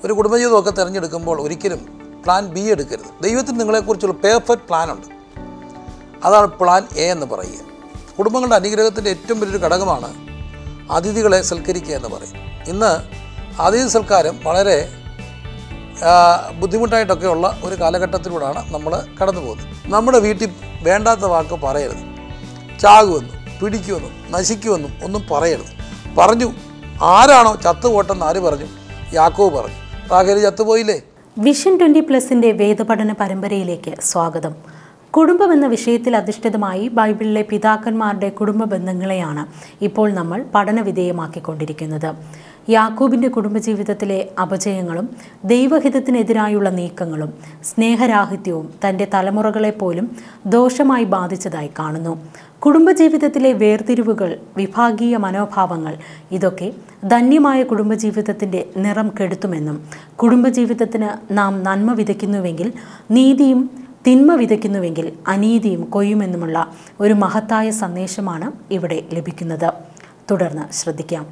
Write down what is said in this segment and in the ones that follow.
ഒരു കുടുംബജീവിതമൊക്കെ തിരഞ്ഞെടുക്കുമ്പോൾ ഒരിക്കലും പ്ലാൻ ബി എടുക്കരുത് ദൈവത്തിന് നിങ്ങളെക്കുറിച്ചുള്ള പെർഫെക്റ്റ് പ്ലാൻ ഉണ്ട് അതാണ് പ്ലാൻ എ എന്ന് പറയുക കുടുംബങ്ങളുടെ അനുഗ്രഹത്തിൻ്റെ ഏറ്റവും വലിയൊരു ഘടകമാണ് അതിഥികളെ സൽക്കരിക്കുക എന്ന് പറയും ഇന്ന് അതിഥി സൽക്കാരം വളരെ ആ, ബുദ്ധിമുട്ടായിട്ടൊക്കെയുള്ള ഒരു കാലഘട്ടത്തിലൂടെയാണ് നമ്മൾ കടന്നു പോകുന്നത് നമ്മുടെ വീട്ടിൽ വേണ്ടാത്ത വാക്ക് പറയരുത് ചാകുമെന്നും പിടിക്കുമെന്നും നശിക്കുമെന്നും ഒന്നും പറയരുത് പറഞ്ഞു ആരാണോ ചത്തുപോട്ടെന്ന് ആര് പറഞ്ഞു യാക്കോവ് പറഞ്ഞു റാഖേൽ ചത്തുപോയില്ലേ വിഷൻ ട്വൻ്റി പ്ലസിൻ്റെ വേദപഠന പരമ്പരയിലേക്ക് സ്വാഗതം കുടുംബം എന്ന വിഷയത്തിൽ അധിഷ്ഠിതമായി ബൈബിളിലെ പിതാക്കന്മാരുടെ കുടുംബ ബന്ധങ്ങളെയാണ് ഇപ്പോൾ നമ്മൾ പഠന വിധേയമാക്കിക്കൊണ്ടിരിക്കുന്നത് യാക്കൂബിൻ്റെ കുടുംബജീവിതത്തിലെ അപജയങ്ങളും ദൈവഹിതത്തിനെതിരായുള്ള നീക്കങ്ങളും സ്നേഹരാഹിത്യവും തൻ്റെ തലമുറകളെ പോലും ദോഷമായി ബാധിച്ചതായി കാണുന്നു കുടുംബജീവിതത്തിലെ വേർതിരിവുകൾ വിഭാഗീയ മനോഭാവങ്ങൾ ഇതൊക്കെ ധന്യമായ കുടുംബജീവിതത്തിൻ്റെ നിറം കെടുത്തുമെന്നും കുടുംബജീവിതത്തിന് നാം നന്മ വിതയ്ക്കുന്നുവെങ്കിൽ നീതിയും തിന്മ വിതയ്ക്കുന്നുവെങ്കിൽ അനീതിയും കൊയ്യുമെന്നുമുള്ള ഒരു മഹത്തായ സന്ദേശമാണ് ഇവിടെ ലഭിക്കുന്നത് തുടർന്ന് ശ്രദ്ധിക്കാം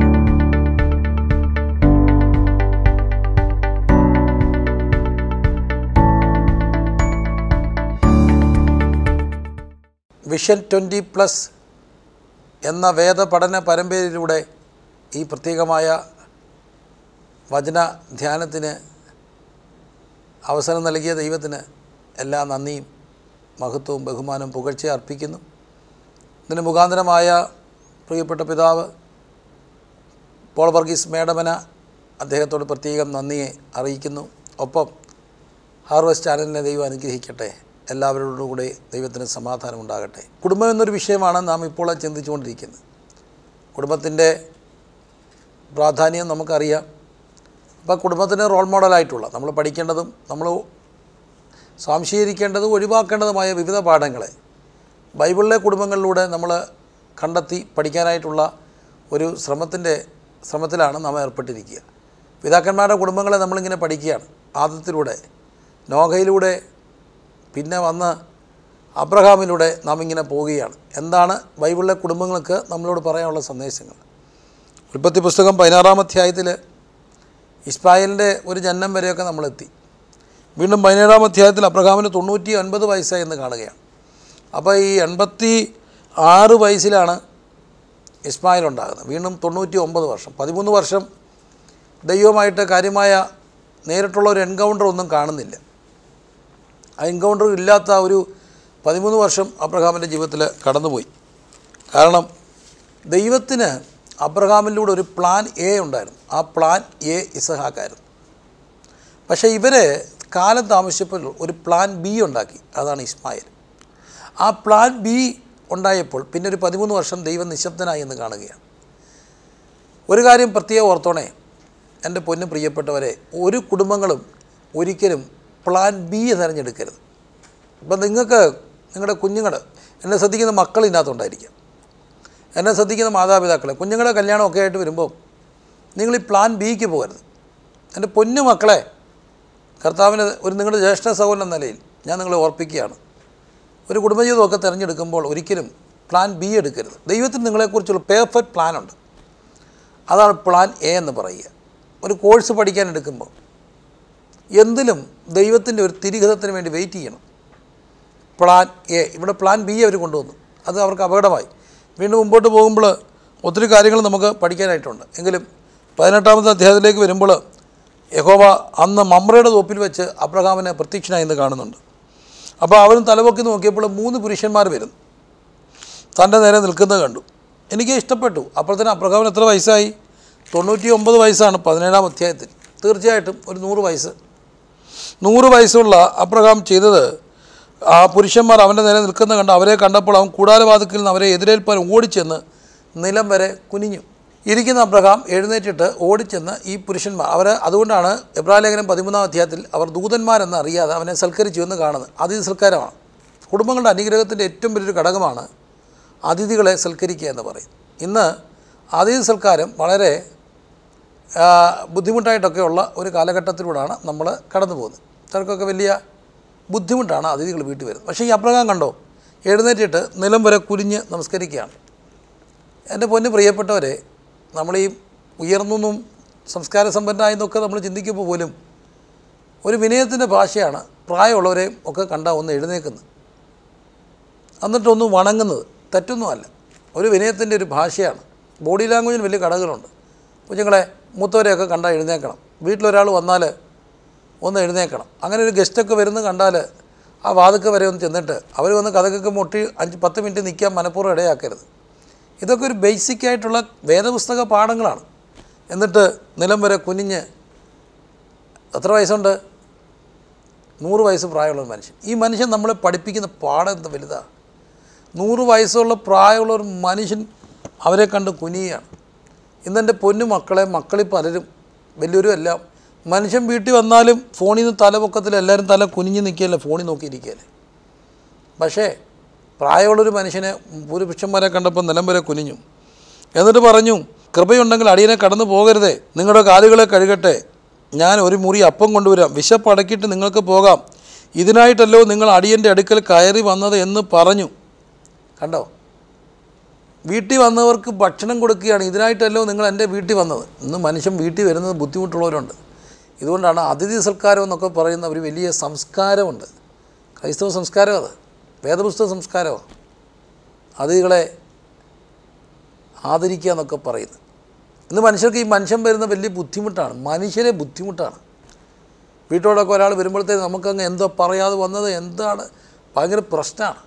വിഷൻ ട്വൻറ്റി പ്ലസ് എന്ന വേദപഠന പരമ്പരയിലൂടെ ഈ പ്രത്യേകമായ വചന ധ്യാനത്തിന് അവസരം നൽകിയ ദൈവത്തിന് എല്ലാ നന്ദിയും മഹത്വവും ബഹുമാനവും പുകഴ്ച അർപ്പിക്കുന്നു ഇതിന് മുഖാന്തരമായ പ്രിയപ്പെട്ട പിതാവ് പോൾ വർഗീസ് മേഡമന അദ്ദേഹത്തോട് പ്രത്യേകം നന്ദിയെ അറിയിക്കുന്നു ഒപ്പം ഹാർവസ്റ്റ് ചാനലിനെ ദൈവം അനുഗ്രഹിക്കട്ടെ എല്ലാവരോടും കൂടെ ദൈവത്തിന് സമാധാനം ഉണ്ടാകട്ടെ കുടുംബം എന്നൊരു വിഷയമാണ് നാം ഇപ്പോൾ ചിന്തിച്ചുകൊണ്ടിരിക്കുന്നത് കുടുംബത്തിൻ്റെ പ്രാധാന്യം നമുക്കറിയാം അപ്പോൾ കുടുംബത്തിന് റോൾ മോഡലായിട്ടുള്ള നമ്മൾ പഠിക്കേണ്ടതും നമ്മൾ സ്വാംശീകരിക്കേണ്ടതും ഒഴിവാക്കേണ്ടതുമായ വിവിധ പാഠങ്ങളെ ബൈബിളിലെ കുടുംബങ്ങളിലൂടെ നമ്മൾ കണ്ടെത്തി പഠിക്കാനായിട്ടുള്ള ഒരു ശ്രമത്തിൻ്റെ ശ്രമത്തിലാണ് നാം ഏർപ്പെട്ടിരിക്കുക പിതാക്കന്മാരുടെ കുടുംബങ്ങളെ നമ്മളിങ്ങനെ പഠിക്കുകയാണ് ആദത്തിലൂടെ നോഹയിലൂടെ പിന്നെ വന്ന് അബ്രഹാമിലൂടെ നാം ഇങ്ങനെ പോവുകയാണ് എന്താണ് ബൈബിളിലെ കുടുംബങ്ങൾക്ക് നമ്മളോട് പറയാനുള്ള സന്ദേശങ്ങൾ ഉൽപ്പത്തി പുസ്തകം പതിനാറാം അധ്യായത്തിൽ ഇസ്മായിലിൻ്റെ ഒരു ജന്മം വരെയൊക്കെ നമ്മളെത്തി വീണ്ടും പതിനേഴാം അധ്യായത്തിൽ അബ്രഹാമിന് തൊണ്ണൂറ്റി ഒൻപത് വയസ്സായി എന്ന് കാണുകയാണ് അപ്പോൾ ഈ എൺപത്തി ആറ് വയസ്സിലാണ് ഇസ്മായിൽ ഉണ്ടാകുന്നത് വീണ്ടും തൊണ്ണൂറ്റി ഒമ്പത് വർഷം പതിമൂന്ന് വർഷം ദൈവമായിട്ട് കാര്യമായ നേരിട്ടുള്ള ഒരു എൻകൗണ്ടർ ഒന്നും കാണുന്നില്ല ആ എൻകൗണ്ടർ ഇല്ലാത്ത ഒരു പതിമൂന്ന് വർഷം അബ്രഹാമിൻ്റെ ജീവിതത്തിൽ കടന്നുപോയി കാരണം ദൈവത്തിന് അബ്രഹാമിലൂടെ ഒരു പ്ലാൻ എ ഉണ്ടായിരുന്നു ആ പ്ലാൻ എ ഇസഹാക്കായിരുന്നു പക്ഷേ ഇവർ കാലം താമസിച്ചപ്പോൾ ഒരു പ്ലാൻ ബി ഉണ്ടാക്കി അതാണ് ഇസ്മായിൽ ആ പ്ലാൻ ബി ഉണ്ടായപ്പോൾ പിന്നെ ഒരു പതിമൂന്ന് വർഷം ദൈവം നിശബ്ദനായി എന്ന് കാണുകയാണ് ഒരു കാര്യം പ്രത്യേകം ഓർത്തോണേ എൻ്റെ പൊന്നു പ്രിയപ്പെട്ടവരെ ഒരു കുടുംബങ്ങളും ഒരിക്കലും പ്ലാൻ ബി തിരഞ്ഞെടുക്കരുത് ഇപ്പം നിങ്ങൾക്ക് നിങ്ങളുടെ കുഞ്ഞുങ്ങൾ എന്നെ ശ്രദ്ധിക്കുന്ന മക്കൾ ഇതിനകത്തുണ്ടായിരിക്കാം എന്നെ ശ്രദ്ധിക്കുന്ന മാതാപിതാക്കളെ കുഞ്ഞുങ്ങളുടെ കല്യാണമൊക്കെ ആയിട്ട് വരുമ്പോൾ നിങ്ങൾ ഈ പ്ലാൻ ബിക്ക് പോകരുത് എൻ്റെ പൊന്നു മക്കളെ കർത്താവിന് ഒരു നിങ്ങളുടെ ജ്യേഷ്ഠ സഹോദരൻ എന്ന നിലയിൽ ഞാൻ നിങ്ങളെ ഓർപ്പിക്കുകയാണ് ഒരു കുടുംബജീവിതമൊക്കെ തിരഞ്ഞെടുക്കുമ്പോൾ ഒരിക്കലും പ്ലാൻ ബി എടുക്കരുത് ദൈവത്തിന് നിങ്ങളെക്കുറിച്ചുള്ള പെർഫെക്റ്റ് പ്ലാനുണ്ട് അതാണ് പ്ലാൻ എ എന്ന് പറയുക ഒരു കോഴ്സ് പഠിക്കാൻ എടുക്കുമ്പോൾ എന്തിലും ദൈവത്തിൻ്റെ ഒരു തിരിഹിതത്തിന് വേണ്ടി വെയിറ്റ് ചെയ്യണം പ്ലാൻ എ ഇവിടെ പ്ലാൻ ബി അവർ കൊണ്ടുവന്നു അത് അവർക്ക് അപകടമായി വീണ്ടും മുമ്പോട്ട് പോകുമ്പോൾ ഒത്തിരി കാര്യങ്ങൾ നമുക്ക് പഠിക്കാനായിട്ടുണ്ട് എങ്കിലും പതിനെട്ടാമത്തെ അധ്യായത്തിലേക്ക് വരുമ്പോൾ യഹോവ അന്ന് മമ്രയുടെ തോപ്പിൽ വെച്ച് അബ്രഹാമിനെ പ്രത്യക്ഷനായി എന്ന് കാണുന്നുണ്ട് അപ്പോൾ അവനും തലപൊക്കി നോക്കിയപ്പോൾ മൂന്ന് പുരുഷന്മാർ വരുന്നു തൻ്റെ നേരെ നിൽക്കുന്നത് കണ്ടു എനിക്ക് ഇഷ്ടപ്പെട്ടു അപ്പോൾ തന്നെ അബ്രഹാമിന് എത്ര വയസ്സായി തൊണ്ണൂറ്റി ഒമ്പത് വയസ്സാണ് പതിനേഴാം അധ്യായത്തിൽ തീർച്ചയായിട്ടും ഒരു നൂറ് വയസ്സ് നൂറ് വയസ്സുള്ള അബ്രഹാം ചെയ്തത് ആ പുരുഷന്മാർ അവൻ്റെ നേരെ നിൽക്കുന്ന കണ്ട് അവരെ കണ്ടപ്പോൾ അവൻ കൂടാരവാതിക്കൽ നിന്ന് അവരെ എതിരേൽപ്പാൻ ഓടിച്ചെന്ന് നിലം വരെ കുനിഞ്ഞു ഇരിക്കുന്ന അബ്രഹാം എഴുന്നേറ്റിട്ട് ഓടിച്ചെന്ന് ഈ പുരുഷന്മാർ അവർ അതുകൊണ്ടാണ് എബ്രാലേഖനം പതിമൂന്നാം അധ്യായത്തിൽ അവർ ദൂതന്മാരെന്ന് അറിയാതെ അവനെ സൽക്കരിച്ചു എന്ന് കാണുന്നത് അതിഥി സൽക്കാരമാണ് കുടുംബങ്ങളുടെ അനുഗ്രഹത്തിൻ്റെ ഏറ്റവും വലിയൊരു ഘടകമാണ് അതിഥികളെ സൽക്കരിക്കുക എന്ന് പറയും ഇന്ന് അതിഥി സൽക്കാരം വളരെ ആ, ബുദ്ധിമുട്ടായിട്ടൊക്കെയുള്ള ഒരു കാലഘട്ടത്തിലൂടെയാണ് നമ്മൾ കടന്നു പോകുന്നത് ചിലർക്കൊക്കെ വലിയ ബുദ്ധിമുട്ടാണ് അതിഥികൾ വീട്ടിൽ വരുന്നത് പക്ഷേ ഈ അപ്രകാരം കണ്ടോ എഴുന്നേറ്റിട്ട് നിലം വരെ കുനിഞ്ഞ് നമസ്കരിക്കുകയാണ് എൻ്റെ പൊന്ന് പ്രിയപ്പെട്ടവരെ നമ്മൾ ഈ ഉയർന്നൊന്നും സംസ്കാര സമ്പന്നനായെന്നൊക്കെ നമ്മൾ ചിന്തിക്കുമ്പോൾ പോലും ഒരു വിനയത്തിൻ്റെ ഭാഷയാണ് പ്രായമുള്ളവരെയും ഒക്കെ കണ്ട ഒന്ന് എഴുന്നേക്കുന്നത് എന്നിട്ടൊന്ന് വണങ്ങുന്നത് തെറ്റൊന്നുമല്ല ഒരു വിനയത്തിൻ്റെ ഒരു ഭാഷയാണ് ബോഡി ലാംഗ്വേജിന് വലിയ കടകളുണ്ട് കുഞ്ഞുങ്ങളെ മൂത്തവരെയൊക്കെ കണ്ടാൽ എഴുന്നേക്കണം വീട്ടിലൊരാൾ വന്നാൽ ഒന്ന് എഴുന്നേക്കണം അങ്ങനെ ഒരു ഗസ്റ്റൊക്കെ വരുന്നത് കണ്ടാൽ ആ വാതുക്ക വരെ ഒന്ന് ചെന്നിട്ട് അവർ വന്ന് കഥകൊക്കെ മുട്ടി അഞ്ച് പത്ത് മിനിറ്റ് നിൽക്കാൻ മനഃപൂർവ്വം ഇടയാക്കരുത് ഇതൊക്കെ ഒരു ബേസിക് ആയിട്ടുള്ള വേദപുസ്തക പാഠങ്ങളാണ് എന്നിട്ട് നിലം വരെ കുനിഞ്ഞ് എത്ര വയസ്സുണ്ട് നൂറ് വയസ്സ് പ്രായമുള്ള ഒരു മനുഷ്യൻ ഈ മനുഷ്യൻ നമ്മളെ പഠിപ്പിക്കുന്ന പാഠം എന്താ വലുതാണ് നൂറ് വയസ്സുള്ള പ്രായമുള്ള ഒരു മനുഷ്യൻ അവരെ കണ്ട് കുനിയാണ് ഇന്നെൻ്റെ പൊന്നു മക്കളെ മക്കളിൽ പലരും വലിയവരും എല്ലാം മനുഷ്യൻ വീട്ടിൽ വന്നാലും ഫോണിൽ നിന്ന് തലപൊക്കത്തിൽ എല്ലാവരും തല കുനിഞ്ഞ് നിൽക്കുകയല്ലേ ഫോണിൽ നോക്കിയിരിക്കുകയല്ലേ പക്ഷേ പ്രായമുള്ളൊരു മനുഷ്യനെ ഭൂരിപക്ഷന്മാരെ കണ്ടപ്പോൾ നിലം വരെ കുനിഞ്ഞു എന്നിട്ട് പറഞ്ഞു കൃപയുണ്ടെങ്കിൽ അടിയനെ കടന്നു പോകരുതേ നിങ്ങളുടെ കാലുകളെ കഴുകട്ടെ ഞാൻ ഒരു മുറി അപ്പം കൊണ്ടുവരാം വിശപ്പടക്കിയിട്ട് നിങ്ങൾക്ക് പോകാം ഇതിനായിട്ടല്ലോ നിങ്ങൾ അടിയൻ്റെ അടുക്കൽ കയറി വന്നത് എന്ന് പറഞ്ഞു കണ്ടോ വീട്ടിൽ വന്നവർക്ക് ഭക്ഷണം കൊടുക്കുകയാണ് ഇതിനായിട്ടല്ലോ നിങ്ങൾ എൻ്റെ വീട്ടിൽ വന്നത് ഇന്ന് മനുഷ്യൻ വീട്ടിൽ വരുന്നത് ബുദ്ധിമുട്ടുള്ളവരുണ്ട് ഇതുകൊണ്ടാണ് അതിഥി സൽക്കാരം എന്നൊക്കെ പറയുന്ന ഒരു വലിയ സംസ്കാരമുണ്ട് ക്രൈസ്തവ സംസ്കാരം അത് വേദപുസ്തക സംസ്കാരമാണ് അതിഥികളെ ആദരിക്കുക എന്നൊക്കെ പറയുന്നത് ഇന്ന് മനുഷ്യർക്ക് ഈ മനുഷ്യൻ വരുന്ന വലിയ ബുദ്ധിമുട്ടാണ് മനുഷ്യരെ ബുദ്ധിമുട്ടാണ് വീട്ടോടൊക്കെ ഒരാൾ വരുമ്പോഴത്തേക്ക് നമുക്കങ്ങ് എന്തോ പറയാതെ വന്നത് എന്താണ് ഭയങ്കര പ്രശ്നമാണ്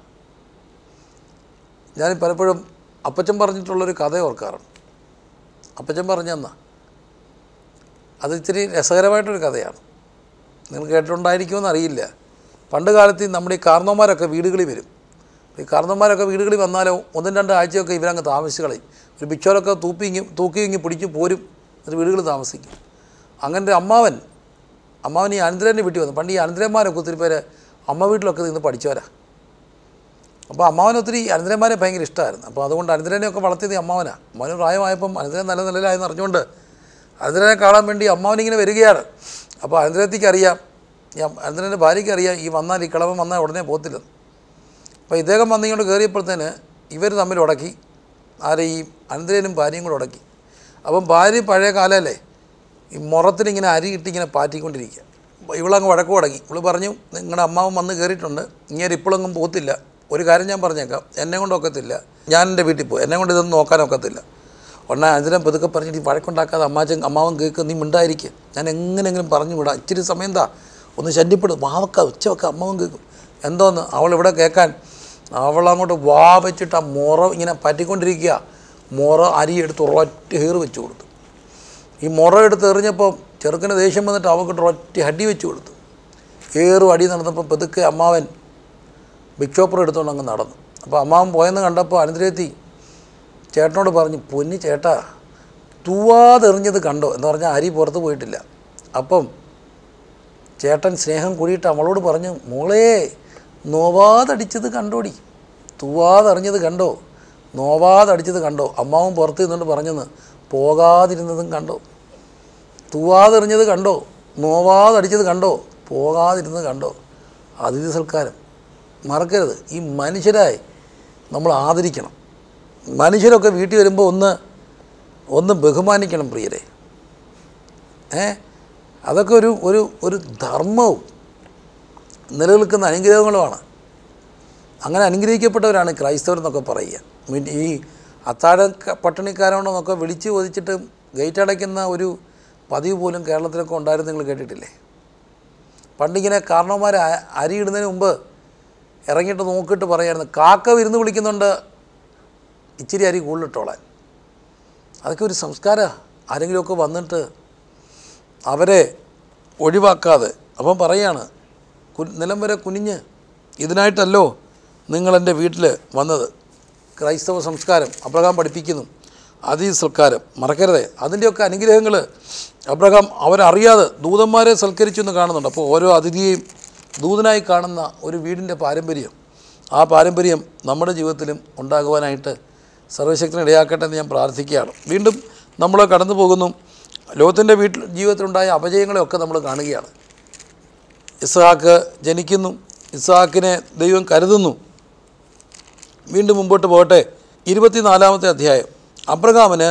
ഞാൻ പലപ്പോഴും അപ്പച്ചൻ പറഞ്ഞിട്ടുള്ളൊരു കഥ ഓർക്കാറുണ്ട് അപ്പച്ചൻ പറഞ്ഞെന്നാ അത് ഇത്തിരി രസകരമായിട്ടൊരു കഥയാണ് നിങ്ങൾ കേട്ടിട്ടുണ്ടായിരിക്കുമെന്ന് അറിയില്ല പണ്ട് കാലത്ത് ഈ നമ്മുടെ ഈ കാർന്നോന്മാരൊക്കെ വീടുകളിൽ വരും ഈ കാർന്നോന്മാരൊക്കെ വീടുകളിൽ വന്നാലോ ഒന്നും രണ്ട് ആഴ്ചയൊക്കെ ഇവരങ്ങ് താമസിച്ച് കളയും ഒരു പിച്ചോരൊക്കെ തൂപ്പിങ്ങി തൂക്കി ഇങ്ങി പിടിച്ച് പോരും എന്നിട്ട് വീടുകളിൽ താമസിക്കും അങ്ങനെ ഒരു അമ്മാവൻ അമ്മാവൻ ഈ അനന്തരൻ്റെ വീട്ടിൽ വന്നു പണ്ട് ഈ അനന്തരന്മാരൊക്കെ ഒത്തിരി പേര് അമ്മ വീട്ടിലൊക്കെ നിന്ന് പഠിച്ചവരാ അപ്പോൾ അമ്മാവന് ഒത്തിരി അനന്തരന്മാരെ ഭയങ്കര ഇഷ്ടമായിരുന്നു അപ്പോൾ അതുകൊണ്ട് അനന്തരനെയൊക്കെ വളർത്തിയത് ഈ അമ്മാവനാണ് അമ്മാവന് പ്രായമായപ്പം അനന്തരൻ നല്ല നിലയിലായെന്ന് അറിഞ്ഞുകൊണ്ട് അനന്തരനെ കാണാൻ വേണ്ടി അമ്മാവനിങ്ങനെ വരികയാണ് അപ്പോൾ അനന്തരത്തിക്ക് അറിയാം ഈ അനന്തരൻ്റെ ഭാര്യയ്ക്ക് അറിയാം ഈ വന്നാൽ ഈ കിളവൻ വന്നാൽ ഉടനെ പോകത്തില്ലെന്ന് അപ്പോൾ ഇദ്ദേഹം വന്നിങ്ങോട്ട് കയറിയപ്പോഴത്തേന് ഇവർ തമ്മിൽ ഉടക്കി ആരെ ഈ അനന്തരനും ഭാര്യയും കൂടെ ഉടക്കി അപ്പം ഭാര്യ പഴയ കാലമല്ലേ ഈ മുറത്തിലിങ്ങനെ അരി ഇട്ടിങ്ങനെ പാറ്റിക്കൊണ്ടിരിക്കുക അപ്പോൾ ഇവളങ്ങ് വഴക്ക് തുടങ്ങി ഇവള് പറഞ്ഞു നിങ്ങളുടെ അമ്മാവൻ വന്ന് കയറിയിട്ടുണ്ട് ഇങ്ങനെ ഇപ്പോഴൊന്നും പോകത്തില്ല ഒരു കാര്യം ഞാൻ പറഞ്ഞേക്കാം എന്നെ കൊണ്ട് ഒക്കത്തില്ല ഞാൻ എൻ്റെ വീട്ടിൽ പോയി എന്നെ കൊണ്ട് ഇതൊന്നും നോക്കാൻ ഒക്കത്തില്ല ഉടനെ അതിനെ പതുക്കെ പറഞ്ഞിട്ട് ഈ വഴക്കുണ്ടാക്കാതെ അമ്മാച്ചൻ അമ്മാവൻ കേൾക്കുക നീ മിണ്ടായിരിക്കുക ഞാൻ എങ്ങനെയെങ്കിലും പറഞ്ഞു വിടാം ഇച്ചിരി സമയം എന്താ ഒന്ന് ശല്യപ്പെടും വാവക്ക ഉച്ച വെക്ക അമ്മാവൻ കേൾക്കും എന്തോന്ന് അവൾ ഇവിടെ കേൾക്കാൻ അവൾ അങ്ങോട്ട് വാ വെച്ചിട്ട് ആ മുറ ഇങ്ങനെ പറ്റിക്കൊണ്ടിരിക്കുക മുറ അരി എടുത്ത് ഒരൊറ്റ ഹേറ് വെച്ച് കൊടുത്തു ഈ മുറ എടുത്ത് എറിഞ്ഞപ്പോൾ ചെറുക്കന് ദേഷ്യം വന്നിട്ട് അവക്കിട്ട് ഒറ്റ അടി വെച്ച് കൊടുത്തു ഏറും അടി നടന്നപ്പോൾ പതുക്കെ അമ്മാവൻ ബിഗ് ചോപ്പർ എടുത്തുകൊണ്ട് അങ്ങ് നടന്നു അപ്പോൾ അമ്മാവൻ പോയെന്ന് കണ്ടപ്പോൾ അനന്തരത്തി ചേട്ടനോട് പറഞ്ഞു പൊന്നി ചേട്ടാ തൂവാതെറിഞ്ഞത് കണ്ടോ എന്ന് പറഞ്ഞാൽ അരി പുറത്ത് പോയിട്ടില്ല അപ്പം ചേട്ടൻ സ്നേഹം കൂടിയിട്ട് അവളോട് പറഞ്ഞു മോളെ നോവാതടിച്ചത് കണ്ടോടി തൂവാതെറിഞ്ഞത് കണ്ടോ നോവാതടിച്ചത് കണ്ടോ അമ്മാവൻ പുറത്ത് നിന്നുകൊണ്ട് പറഞ്ഞെന്ന് പോകാതിരുന്നതും കണ്ടോ തൂവാതെറിഞ്ഞത് കണ്ടോ നോവാതടിച്ചത് കണ്ടോ പോകാതിരുന്നത് കണ്ടോ അതിഥി സൽക്കാരം മറക്കരുത് ഈ മനുഷ്യരായി നമ്മൾ ആദരിക്കണം മനുഷ്യരൊക്കെ വീട്ടിൽ വരുമ്പോൾ ഒന്ന് ഒന്ന് ബഹുമാനിക്കണം പ്രിയരെ ഏ അതൊക്കെ ഒരു ഒരു ഒരു ധർമ്മവും നിലനിൽക്കുന്ന അനുഗ്രഹങ്ങളുമാണ് അങ്ങനെ അനുഗ്രഹിക്കപ്പെട്ടവരാണ് ക്രൈസ്തവരെന്നൊക്കെ പറയുക മീൻ ഈ അത്താഴ ക- പട്ടിണിക്കാരോണെന്നൊക്കെ വിളിച്ച് ചോദിച്ചിട്ട് ഗേറ്റ് അടയ്ക്കുന്ന ഒരു പതിവ് പോലും കേരളത്തിലൊക്കെ ഉണ്ടായിരുന്നു നിങ്ങൾ കേട്ടിട്ടില്ലേ പണ്ടിങ്ങനെ കാരണവന്മാർ അ- അരി ഇടുന്നതിന് മുമ്പ് ഇറങ്ങിയിട്ട് നോക്കിയിട്ട് പറയായിരുന്നു കാക്ക വിരുന്ന് വിളിക്കുന്നുണ്ട് ഇച്ചിരി അരി കൂടുതലിട്ടോളാൻ അതൊക്കെ ഒരു സംസ്കാരമാണ് ആരെങ്കിലുമൊക്കെ വന്നിട്ട് അവരെ ഒഴിവാക്കാതെ അപ്പം പറയാണ് കു- നിലം വരെ കുനിഞ്ഞ് ഇതിനായിട്ടല്ലോ നിങ്ങളെൻ്റെ വീട്ടിൽ വന്നത് ക്രൈസ്തവ സംസ്കാരം അബ്രഹാം പഠിപ്പിക്കുന്നു അതീ സൽക്കാരം മറക്കരുതേ അതിൻ്റെയൊക്കെ അനുഗ്രഹങ്ങൾ അബ്രഹാം അവരറിയാതെ ദൂതന്മാരെ സൽക്കരിച്ചു എന്ന് കാണുന്നുണ്ട് അപ്പോൾ ഓരോ അതിഥിയെയും ദൂതനായി കാണുന്ന ഒരു വീടിൻ്റെ പാരമ്പര്യം ആ പാരമ്പര്യം നമ്മുടെ ജീവിതത്തിലും ഉണ്ടാകുവാനായിട്ട് സർവശക്തനെ ഇടയാക്കട്ടെ എന്ന് ഞാൻ പ്രാർത്ഥിക്കുകയാണ് വീണ്ടും നമ്മൾ കടന്നു പോകുന്നു ലോകത്തിൻ്റെ വീട്ടിൽ ജീവിതത്തിലുണ്ടായ അപജയങ്ങളെയൊക്കെ നമ്മൾ കാണുകയാണ് ഇസ്ഹാക്ക് ജനിക്കുന്നു ഇസ്ഹാക്കിനെ ദൈവം കരുതുന്നു വീണ്ടും മുമ്പോട്ട് പോകട്ടെ ഇരുപത്തിനാലാമത്തെ അധ്യായം അബ്രഹാമിന്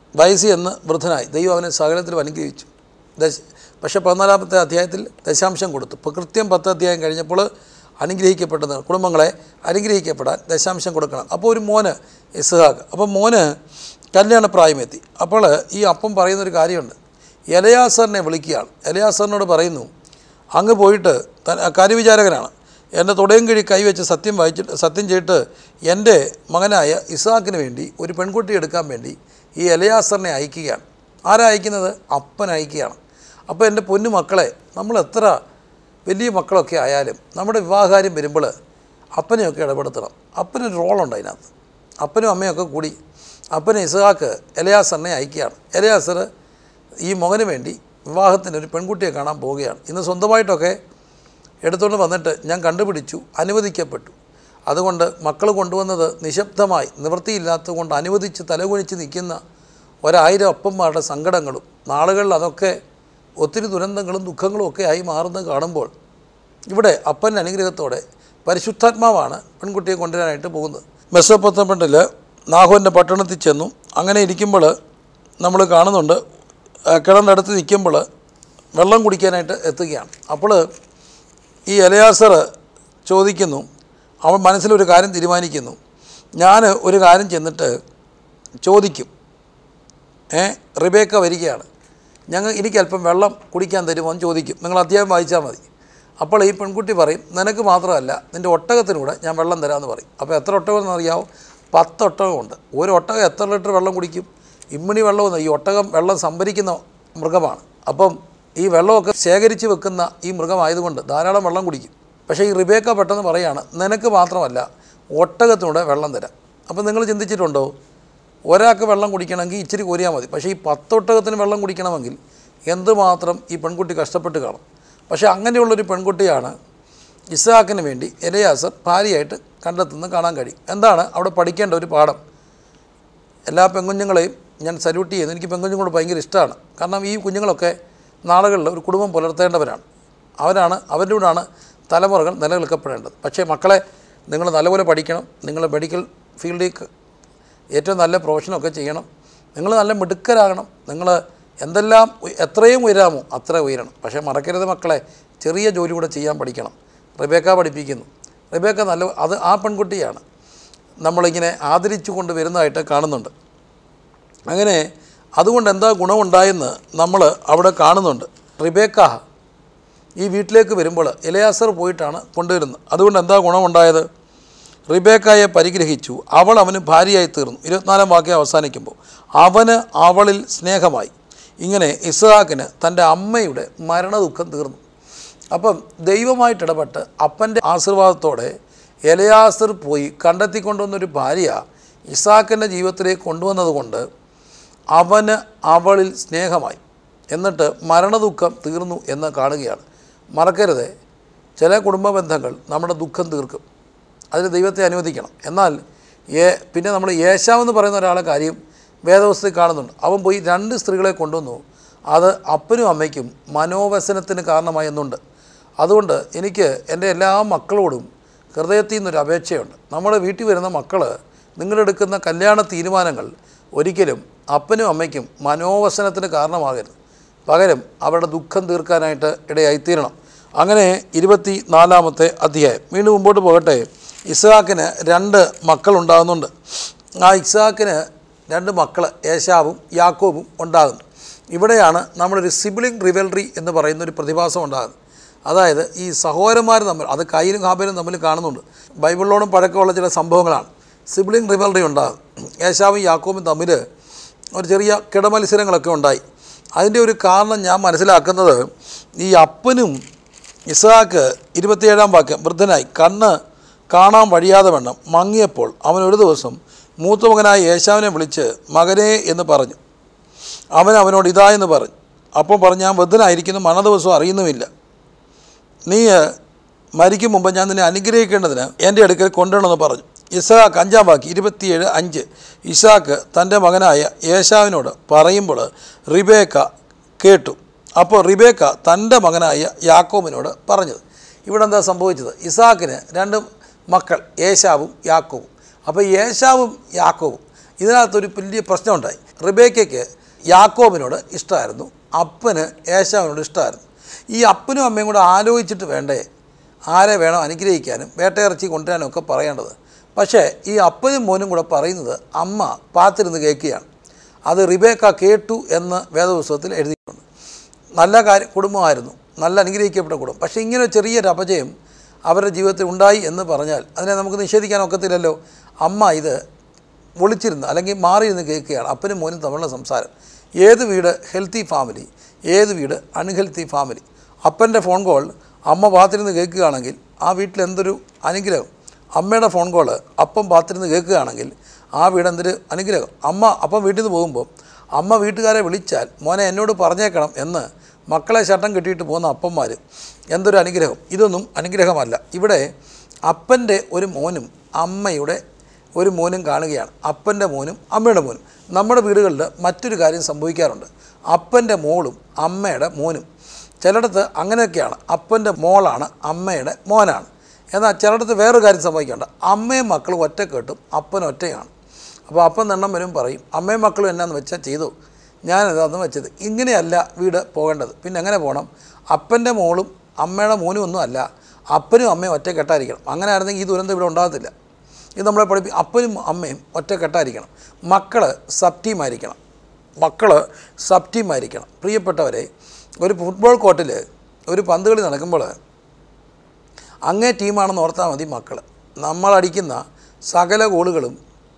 വയസ്സി എന്ന് വൃദ്ധനായി ദൈവം അവനെ സകലത്തിലും അനുഗ്രഹിച്ചു ദശ പക്ഷേ പതിനാലാമത്തെ അധ്യായത്തിൽ ദശാംശം കൊടുത്തു ഇപ്പോൾ കൃത്യം പത്ത് അധ്യായം കഴിഞ്ഞപ്പോൾ അനുഗ്രഹിക്കപ്പെട്ടത് കുടുംബങ്ങളെ അനുഗ്രഹിക്കപ്പെടാൻ ദശാംശം കൊടുക്കണം അപ്പോൾ ഒരു മോന് ഇസ്ഹാഖ് അപ്പോൾ മോന് കല്യാണപ്രായമെത്തി അപ്പോൾ ഈ അപ്പം പറയുന്നൊരു കാര്യമുണ്ട് എലയാസറിനെ വിളിക്കുകയാണ് എലയാസറിനോട് പറയുന്നു അങ്ങ് പോയിട്ട് ത- കാര്യവിചാരകനാണ് എൻ്റെ തുടയും കിഴി കൈവച്ച് സത്യം വായിച്ചിട്ട് സത്യം ചെയ്തിട്ട് എൻ്റെ മകനായ ഇസാക്കിന് വേണ്ടി ഒരു പെൺകുട്ടി എടുക്കാൻ വേണ്ടി ഈ എലയാസറിനെ അയക്കുകയാണ് ആരാ അയക്കുന്നത് അപ്പൻ അയക്കുകയാണ് അപ്പോൾ എൻ്റെ പൊന്നു മക്കളെ നമ്മൾ എത്ര വലിയ മക്കളൊക്കെ ആയാലും നമ്മുടെ വിവാഹകാര്യം വരുമ്പോൾ അപ്പനെയൊക്കെ ഇടപെടുത്തണം അപ്പനൊരു റോളുണ്ട് അതിനകത്ത് അപ്പനും അമ്മയൊക്കെ കൂടി അപ്പനെ ഇസഹാക്ക് എലയാസറിനെ അയക്കുകയാണ് എലയാസർ ഈ മകന് വേണ്ടി വിവാഹത്തിന് ഒരു പെൺകുട്ടിയെ കാണാൻ പോവുകയാണ് ഇന്ന് സ്വന്തമായിട്ടൊക്കെ എടുത്തുകൊണ്ട് വന്നിട്ട് ഞാൻ കണ്ടുപിടിച്ചു അനുവദിക്കപ്പെട്ടു അതുകൊണ്ട് മക്കൾ കൊണ്ടുവന്നത് നിശബ്ദമായി നിവൃത്തിയില്ലാത്തത് കൊണ്ട് അനുവദിച്ച് തലകുനിച്ച് നിൽക്കുന്ന ഒരായിരം അപ്പന്മാരുടെ സങ്കടങ്ങളും നാളുകളിൽ അതൊക്കെ ഒത്തിരി ദുരന്തങ്ങളും ദുഃഖങ്ങളും ഒക്കെ ആയി മാറുന്നത് കാണുമ്പോൾ ഇവിടെ അപ്പൻ്റെ അനുഗ്രഹത്തോടെ പരിശുദ്ധാത്മാവാണ് പെൺകുട്ടിയെ കൊണ്ടുവരാനായിട്ട് പോകുന്നത് മെസ്സോപ്പൊത്തപ്പെട്ടിൽ നാഹോൻ്റെ പട്ടണത്തിൽ ചെന്നു അങ്ങനെ ഇരിക്കുമ്പോൾ നമ്മൾ കാണുന്നുണ്ട് ആ കിണറിൻ്റെ അടുത്ത് നിൽക്കുമ്പോൾ വെള്ളം കുടിക്കാനായിട്ട് എത്തുകയാണ് അപ്പോൾ ഈ എലയാസർ ചോദിക്കുന്നു അവൻ മനസ്സിലൊരു കാര്യം തീരുമാനിക്കുന്നു ഞാൻ ഒരു കാര്യം ചെന്നിട്ട് ചോദിക്കും ഏ റിബേക്ക വരികയാണ് ഞങ്ങൾ എനിക്ക് അല്പം വെള്ളം കുടിക്കാൻ തരുമോ എന്ന് ചോദിക്കും നിങ്ങൾ അധ്യായം വായിച്ചാൽ മതി അപ്പോൾ ഈ പെൺകുട്ടി പറയും നിനക്ക് മാത്രമല്ല നിൻ്റെ ഒട്ടകത്തിനൂടെ ഞാൻ വെള്ളം തരാമെന്ന് പറയും അപ്പോൾ എത്ര ഒട്ടകം എന്നറിയാമോ പത്ത് ഒട്ടകമുണ്ട് ഒരു ഒട്ടകം എത്ര ലിറ്റർ വെള്ളം കുടിക്കും ഇമ്മിണി വെള്ളമെന്ന് ഈ ഒട്ടകം വെള്ളം സംഭരിക്കുന്ന മൃഗമാണ് അപ്പം ഈ വെള്ളമൊക്കെ ശേഖരിച്ച് വെക്കുന്ന ഈ മൃഗമായതുകൊണ്ട് ധാരാളം വെള്ളം കുടിക്കും പക്ഷേ ഈ റിബേക്ക പെട്ടെന്ന് പറയാണ് നിനക്ക് മാത്രമല്ല ഒട്ടകത്തിനൂടെ വെള്ളം തരാം അപ്പം നിങ്ങൾ ചിന്തിച്ചിട്ടുണ്ടോ ഒരാൾക്ക് വെള്ളം കുടിക്കണമെങ്കിൽ ഇച്ചിരി കോരിയാൽ മതി പക്ഷേ ഈ പത്തൊട്ടകത്തിന് വെള്ളം കുടിക്കണമെങ്കിൽ എന്തുമാത്രം ഈ പെൺകുട്ടി കഷ്ടപ്പെട്ട് കാണും പക്ഷേ അങ്ങനെയുള്ളൊരു പെൺകുട്ടിയാണ് ഇസ്ഹാക്കിന് വേണ്ടി എലയാസർ ഭാര്യയായിട്ട് കണ്ടെത്തുന്നത് കാണാൻ കഴിയും എന്താണ് അവിടെ പഠിക്കേണ്ട ഒരു പാഠം എല്ലാ പെൺകുഞ്ഞുങ്ങളെയും ഞാൻ സല്യൂട്ട് ചെയ്യുന്നു എനിക്ക് പെൺകുഞ്ഞുങ്ങളോട് ഭയങ്കര ഇഷ്ടമാണ് കാരണം ഈ കുഞ്ഞുങ്ങളൊക്കെ നാളുകളിൽ ഒരു കുടുംബം പുലർത്തേണ്ടവരാണ് അവരാണ് അവരുടെ കൂടാണ് തലമുറകൾ നിലനിൽക്കപ്പെടേണ്ടത് പക്ഷേ മക്കളെ നിങ്ങൾ നല്ലപോലെ പഠിക്കണം നിങ്ങൾ മെഡിക്കൽ ഫീൽഡിൽ ക- ഏറ്റവും നല്ല പ്രൊഫഷനൊക്കെ ചെയ്യണം നിങ്ങൾ നല്ല മിടുക്കരാകണം നിങ്ങൾ എന്തെല്ലാം ഉയ- എത്രയും ഉയരാമോ അത്ര ഉയരണം പക്ഷേ മറക്കരുത് മക്കളെ ചെറിയ ജോലി കൂടെ ചെയ്യാൻ പഠിക്കണം റിബേക്ക പഠിപ്പിക്കുന്നു റിബേക്ക നല്ല അത് ആ പെൺകുട്ടിയാണ് നമ്മളിങ്ങനെ ആദരിച്ചു കൊണ്ട് വരുന്നതായിട്ട് കാണുന്നുണ്ട് അങ്ങനെ അതുകൊണ്ട് എന്താ ഗുണമുണ്ടായെന്ന് നമ്മൾ അവിടെ കാണുന്നുണ്ട് റിബേക്ക ഈ വീട്ടിലേക്ക് വരുമ്പോൾ ഇലയാസർ പോയിട്ടാണ് കൊണ്ടുവരുന്നത് അതുകൊണ്ട് എന്താ ഗുണമുണ്ടായത് റിബേക്കായെ പരിഗ്രഹിച്ചു അവൾ അവന് ഭാര്യയായി തീർന്നു ഇരുപത്തിനാലാം വാക്യം അവസാനിക്കുമ്പോൾ അവന് അവളിൽ സ്നേഹമായി ഇങ്ങനെ ഇസ്ഹാക്കിന് തൻ്റെ അമ്മയുടെ മരണദുഃഖം തീർന്നു അപ്പം ദൈവമായിട്ട് ഇടപെട്ട് അപ്പൻ്റെ ആശീർവാദത്തോടെ എലയാസർ പോയി കണ്ടെത്തിക്കൊണ്ടുവന്നൊരു ഭാര്യ ഇസാക്കിൻ്റെ ജീവിതത്തിലേക്ക് കൊണ്ടുവന്നതുകൊണ്ട് അവന് അവളിൽ സ്നേഹമായി എന്നിട്ട് മരണദുഃഖം തീർന്നു എന്ന് കാണുകയാണ് മറക്കരുത് ചില കുടുംബ ബന്ധങ്ങൾ നമ്മുടെ ദുഃഖം തീർക്കും അതിന് ദൈവത്തെ അനുവദിക്കണം എന്നാൽ ഏ പിന്നെ നമ്മൾ യേശാവെന്ന് പറയുന്ന ഒരാളെ കാര്യം വേദവസ്ഥയിൽ കാണുന്നുണ്ട് അവൻ പോയി രണ്ട് സ്ത്രീകളെ കൊണ്ടുവന്നു അത് അപ്പനും അമ്മയ്ക്കും മനോവ്യസനത്തിന് കാരണമായി എന്നുണ്ട് അതുകൊണ്ട് എനിക്ക് എൻ്റെ എല്ലാ മക്കളോടും ഹൃദയത്തിൽ നിന്നൊരു അപേക്ഷയുണ്ട് നമ്മുടെ വീട്ടിൽ വരുന്ന മക്കൾ നിങ്ങളെടുക്കുന്ന കല്യാണ തീരുമാനങ്ങൾ ഒരിക്കലും അപ്പനും അമ്മയ്ക്കും മനോവസനത്തിന് കാരണമാകരുത് പകരം അവരുടെ ദുഃഖം തീർക്കാനായിട്ട് ഇടയായിത്തീരണം അങ്ങനെ ഇരുപത്തി നാലാമത്തെ അധ്യായം വീണ്ടും മുമ്പോട്ട് പോകട്ടെ ഇസ്ഹാക്കിന് രണ്ട് മക്കളുണ്ടാകുന്നുണ്ട് ആ ഇസ്ഹാക്കിന് രണ്ട് മക്കൾ ഏശാവും യാക്കോബും ഉണ്ടാകുന്നു ഇവിടെയാണ് നമ്മളൊരു സിബിളിംഗ് റിവൽറി എന്ന് പറയുന്ന ഒരു പ്രതിഭാസം ഉണ്ടാകുന്നത് അതായത് ഈ സഹോദരന്മാർ തമ്മിൽ അത് കയ്യിലും ഹാബയിലും തമ്മിൽ കാണുന്നുണ്ട് ബൈബിളിലോടും പഴക്കമുള്ള ചില സംഭവങ്ങളാണ് സിബിളിംഗ് റിവൽറി ഉണ്ടാകും ഏശാവും യാക്കോബും തമ്മിൽ ഒരു ചെറിയ കിടമത്സരങ്ങളൊക്കെ ഉണ്ടായി അതിൻ്റെ ഒരു കാരണം ഞാൻ മനസ്സിലാക്കുന്നത് ഈ അപ്പനും ഇസാക്ക് ഇരുപത്തിയേഴാം വാക്യം വൃദ്ധനായി കണ്ണ് കാണാൻ വഴിയാതെ വണ്ണം മങ്ങിയപ്പോൾ അവൻ ഒരു ദിവസം മൂത്ത മകനായ യേശാവിനെ വിളിച്ച് മകനെ എന്ന് പറഞ്ഞു അവൻ അവനോട് ഇതാ എന്ന് പറഞ്ഞു അപ്പോൾ പറഞ്ഞു ഞാൻ വൃദ്ധനായിരിക്കുന്നു മരണ ദിവസം അറിയുന്നുമില്ല നീ മരിക്കും മുമ്പ് ഞാൻ നിന്നെ അനുഗ്രഹിക്കേണ്ടതിന് എൻ്റെ അടുക്കൽ കൊണ്ടുവരണമെന്ന് പറഞ്ഞു ഇസാക്ക് അഞ്ചാം വാക്ക് ഇരുപത്തിയേഴ് അഞ്ച് ഇസാക്ക് തൻ്റെ മകനായ യേശാവിനോട് പറയുമ്പോൾ റിബേക്ക കേട്ടു അപ്പോൾ റിബേക്ക തൻ്റെ മകനായ യാക്കോബിനോട് പറഞ്ഞത് ഇവിടെ എന്താ സംഭവിച്ചത് ഇസാക്കിന് രണ്ട് മക്കൾ യേശാവും യാക്കോവും അപ്പോൾ യേശാവും യാക്കോവും ഇതിനകത്തൊരു വലിയ പ്രശ്നമുണ്ടായി റിബേക്കയ്ക്ക് യാക്കോബിനോട് ഇഷ്ടമായിരുന്നു അപ്പന് ഏശാവിനോട് ഇഷ്ടമായിരുന്നു ഈ അപ്പനും അമ്മയും കൂടെ ആലോചിച്ചിട്ട് വേണ്ടേ ആരെ വേണം അനുഗ്രഹിക്കാനും വേട്ടയിറച്ചി കൊണ്ടുവരാനും ഒക്കെ പറയേണ്ടത് പക്ഷേ ഈ അപ്പനും മോനും കൂടെ പറയുന്നത് അമ്മ പാത്തിരുന്ന് കേൾക്കുകയാണ് അത് റിബേക്ക കേട്ടു എന്ന് വേദപുസ്തകത്തിൽ എഴുതിയിട്ടുണ്ട് നല്ല കാര്യം കുടുംബമായിരുന്നു നല്ല അനുഗ്രഹിക്കപ്പെട്ട കുടുംബം പക്ഷേ ഇങ്ങനെ ഒരു ചെറിയൊരു അപജയം അവരുടെ ജീവിതത്തിൽ ഉണ്ടായി എന്ന് പറഞ്ഞാൽ അതിനെ നമുക്ക് നിഷേധിക്കാൻ ഒക്കത്തില്ലല്ലോ അമ്മ ഇത് ഒളിച്ചിരുന്ന് അല്ലെങ്കിൽ മാറിയിരുന്ന് കേൾക്കുകയാണ് അപ്പനും മോനും തമ്മിലുള്ള സംസാരം ഏത് വീട് ഹെൽത്തി ഫാമിലി ഏത് വീട് അൺഹെൽത്തി ഫാമിലി അപ്പൻ്റെ ഫോൺ കോൾ അമ്മ പാത്തിരുന്ന് കേൾക്കുകയാണെങ്കിൽ ആ വീട്ടിൽ എന്തൊരു അനുഗ്രഹം അമ്മയുടെ ഫോൺ കോൾ അപ്പം പാത്തിരുന്ന് കേൾക്കുകയാണെങ്കിൽ ആ വീട് എന്തൊരു അനുഗ്രഹം അമ്മ അപ്പം വീട്ടിൽ നിന്ന് പോകുമ്പോൾ അമ്മ വീട്ടുകാരെ വിളിച്ചാൽ മോനെ എന്നോട് പറഞ്ഞേക്കണം എന്ന് മക്കളെ ശട്ടം കെട്ടിയിട്ട് പോകുന്ന അപ്പന്മാർ എന്തൊരു അനുഗ്രഹം ഇതൊന്നും അനുഗ്രഹമല്ല ഇവിടെ അപ്പൻ്റെ ഒരു മോനും അമ്മയുടെ ഒരു മോനും കാണുകയാണ് അപ്പൻ്റെ മോനും അമ്മയുടെ മോനും നമ്മുടെ വീടുകളിൽ മറ്റൊരു കാര്യം സംഭവിക്കാറുണ്ട് അപ്പൻ്റെ മോളും അമ്മയുടെ മോനും ചിലയിടത്ത് അങ്ങനെയൊക്കെയാണ് അപ്പൻ്റെ മോളാണ് അമ്മയുടെ മോനാണ് എന്നാൽ ചിലയിടത്ത് വേറൊരു കാര്യം സംഭവിക്കുന്നുണ്ട് അമ്മയും മക്കളും ഒറ്റ കേട്ടും അപ്പൻ ഒറ്റയാണ് അപ്പോൾ അപ്പം നെണ്ണം വരും പറയും അമ്മയും മക്കളും എന്നാന്ന് വെച്ചാൽ ചെയ്തു ഞാനതാന്ന് വെച്ചത് ഇങ്ങനെയല്ല വീട് പോകേണ്ടത് പിന്നെ എങ്ങനെ പോകണം അപ്പൻ്റെ മോളും അമ്മയുടെ മോനും ഒന്നും അല്ല അപ്പനും അമ്മയും ഒറ്റ കെട്ടായിരിക്കണം അങ്ങനെ ആയിരുന്നെങ്കിൽ ഈ ദുരന്തം ഇവിടെ ഉണ്ടാകത്തില്ല ഇത് നമ്മളെ പഠിപ്പി അപ്പനും അമ്മയും ഒറ്റ കെട്ടായിരിക്കണം മക്കൾ സബ് ടീമായിരിക്കണം മക്കൾ സബ് ടീമായിരിക്കണം പ്രിയപ്പെട്ടവരെ ഒരു ഫുട്ബോൾ കോർട്ടിൽ ഒരു പന്ത് കളി നടക്കുമ്പോൾ അങ്ങേ ടീമാണെന്ന് ഓർത്താൽ മതി മക്കൾ നമ്മളടിക്കുന്ന സകല ഗോളുകളും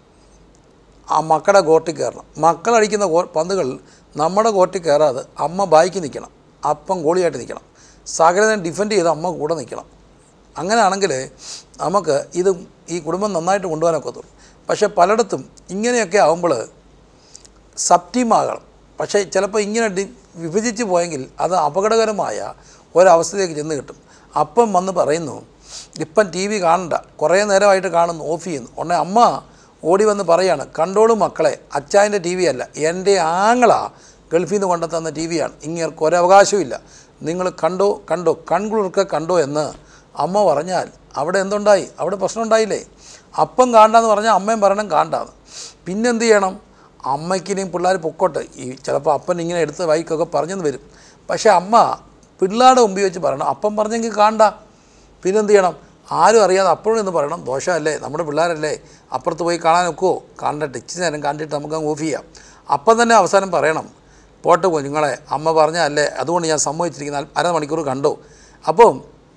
ആ മക്കളുടെ കോർട്ടിൽ കയറണം മക്കളടിക്കുന്ന ഗോ പന്തുകൾ നമ്മുടെ കോർട്ടിൽ കയറാതെ അമ്മ ബായിക്ക് നിൽക്കണം അപ്പം ഗോളിയായിട്ട് നിൽക്കണം സകലം ഡിഫെൻഡ് ചെയ്ത് അമ്മ കൂടെ നിൽക്കണം അങ്ങനെയാണെങ്കിൽ നമുക്ക് ഇത് ഈ കുടുംബം നന്നായിട്ട് കൊണ്ടുപോകാനൊക്കത്തുള്ളൂ പക്ഷേ പലയിടത്തും ഇങ്ങനെയൊക്കെ ആകുമ്പോൾ സബ് ടീമാകണം പക്ഷേ ചിലപ്പോൾ ഇങ്ങനെ ഡി വിഭജിച്ച് പോയെങ്കിൽ അത് അപകടകരമായ ഒരവസ്ഥയിലേക്ക് ചെന്ന് കിട്ടും അപ്പം വന്ന് പറയുന്നു ഇപ്പം ടി വി കാണണ്ട കുറേ നേരമായിട്ട് കാണുന്നു ഓഫ് ചെയ്യുന്നു ഉടനെ അമ്മ ഓടി വന്ന് പറയാണ് കണ്ടോളൂ മക്കളെ അച്ചായൻ്റെ ടി വി അല്ല എൻ്റെ ആങ്ങള ഗൾഫിൽ നിന്ന് കൊണ്ടുത്തന്ന ടി വിയാണ് ഇങ്ങേർക്ക് ഒരവകാശമില്ല നിങ്ങൾ കണ്ടോ കണ്ടോ കൺകുളിർക്കെ കണ്ടോ എന്ന് അമ്മ പറഞ്ഞാൽ അവിടെ എന്തുണ്ടായി അവിടെ പ്രശ്നം ഉണ്ടായില്ലേ അപ്പം കാണ്ടാന്ന് പറഞ്ഞാൽ അമ്മയും പറയണം കാണ്ടാന്ന് പിന്നെന്ത് ചെയ്യണം അമ്മയ്ക്കിനെയും പിള്ളേർ പൊക്കോട്ടെ ഈ ചിലപ്പോൾ അപ്പൻ ഇങ്ങനെ എടുത്ത വൈക്കൊക്കെ പറഞ്ഞെന്ന് വരും പക്ഷേ അമ്മ പിള്ളേരുടെ മുമ്പിൽ വെച്ച് പറയണം അപ്പം പറഞ്ഞെങ്കിൽ കാണ്ട പിന്നെന്ത് ചെയ്യണം ആരും അറിയാതെ അപ്പോഴും എന്ന് പറയണം ദോഷമല്ലേ നമ്മുടെ പിള്ളേരല്ലേ അപ്പുറത്ത് പോയി കാണാൻ ഒക്കുമോ കാണട്ടെ ഇച്ചിരി നേരം കണ്ടിട്ട് നമുക്ക് അങ്ങ് ഓഫ് ചെയ്യാം അപ്പം തന്നെ അവസാനം പറയണം പോട്ടെ കുഞ്ഞുങ്ങളെ അമ്മ പറഞ്ഞല്ലേ അതുകൊണ്ട് ഞാൻ സമ്മതിച്ചിരിക്കുന്ന അരമണിക്കൂർ കണ്ടു അപ്പം